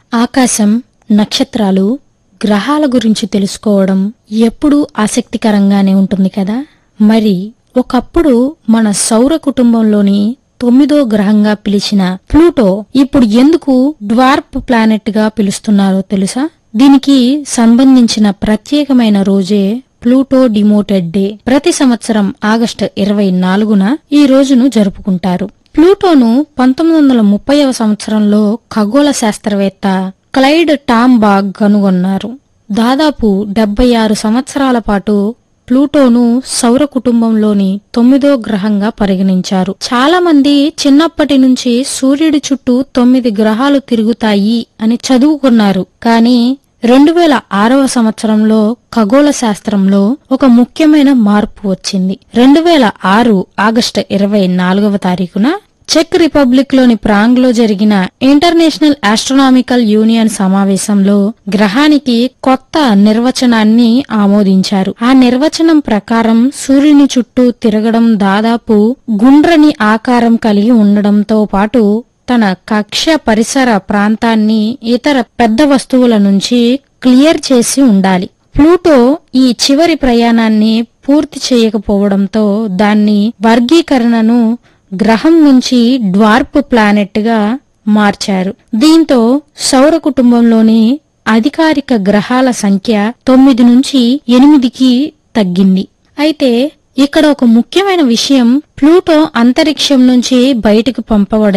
ఆకాశం నక్షత్రాలు గ్రహాల గురించి తెలుసుకోవడం ఎప్పుడూ ఆసక్తికరంగానే ఉంటుంది కదా మరి ఒకప్పుడు మన సౌర కుటుంబంలోని తొమ్మిదో గ్రహంగా పిలిచిన ప్లూటో ఇప్పుడు ఎందుకు డ్వార్ప్ ప్లానెట్ గా పిలుస్తున్నారో తెలుసా దీనికి సంబంధించిన ప్రత్యేకమైన రోజే ప్లూటో డిమోటెడ్ డే ప్రతి సంవత్సరం ఆగస్టు ఇరవై నాలుగున ఈ రోజును జరుపుకుంటారు ప్లూటోను పంతొమ్మిది వందల ముప్పైవ సంవత్సరంలో ఖగోళ శాస్త్రవేత్త క్లైడ్ టాంబాగ్ కనుగొన్నారు దాదాపు డెబ్బై ఆరు సంవత్సరాల పాటు ప్లూటోను సౌర కుటుంబంలోని తొమ్మిదో గ్రహంగా పరిగణించారు చాలా మంది చిన్నప్పటి నుంచి సూర్యుడి చుట్టూ తొమ్మిది గ్రహాలు తిరుగుతాయి అని చదువుకున్నారు కానీ రెండు వేల ఆరవ సంవత్సరంలో ఖగోళ శాస్త్రంలో ఒక ముఖ్యమైన మార్పు వచ్చింది రెండు వేల ఆరు ఆగస్టు ఇరవై నాలుగవ తారీఖున చెక్ రిపబ్లిక్ లోని ప్రాంగ్ లో జరిగిన ఇంటర్నేషనల్ ఆస్ట్రోనామికల్ యూనియన్ సమావేశంలో గ్రహానికి కొత్త నిర్వచనాన్ని ఆమోదించారు ఆ నిర్వచనం ప్రకారం సూర్యుని చుట్టూ తిరగడం దాదాపు గుండ్రని ఆకారం కలిగి ఉండడంతో పాటు తన కక్ష పరిసర ప్రాంతాన్ని ఇతర పెద్ద వస్తువుల నుంచి క్లియర్ చేసి ఉండాలి ప్లూటో ఈ చివరి ప్రయాణాన్ని పూర్తి చేయకపోవడంతో దాన్ని వర్గీకరణను గ్రహం నుంచి డ్వార్ప్ ప్లానెట్ గా మార్చారు దీంతో సౌర కుటుంబంలోని అధికారిక గ్రహాల సంఖ్య తొమ్మిది నుంచి ఎనిమిదికి తగ్గింది అయితే ఇక్కడ ఒక ముఖ్యమైన విషయం ప్లూటో అంతరిక్షం నుంచి బయటకు పంపబడింది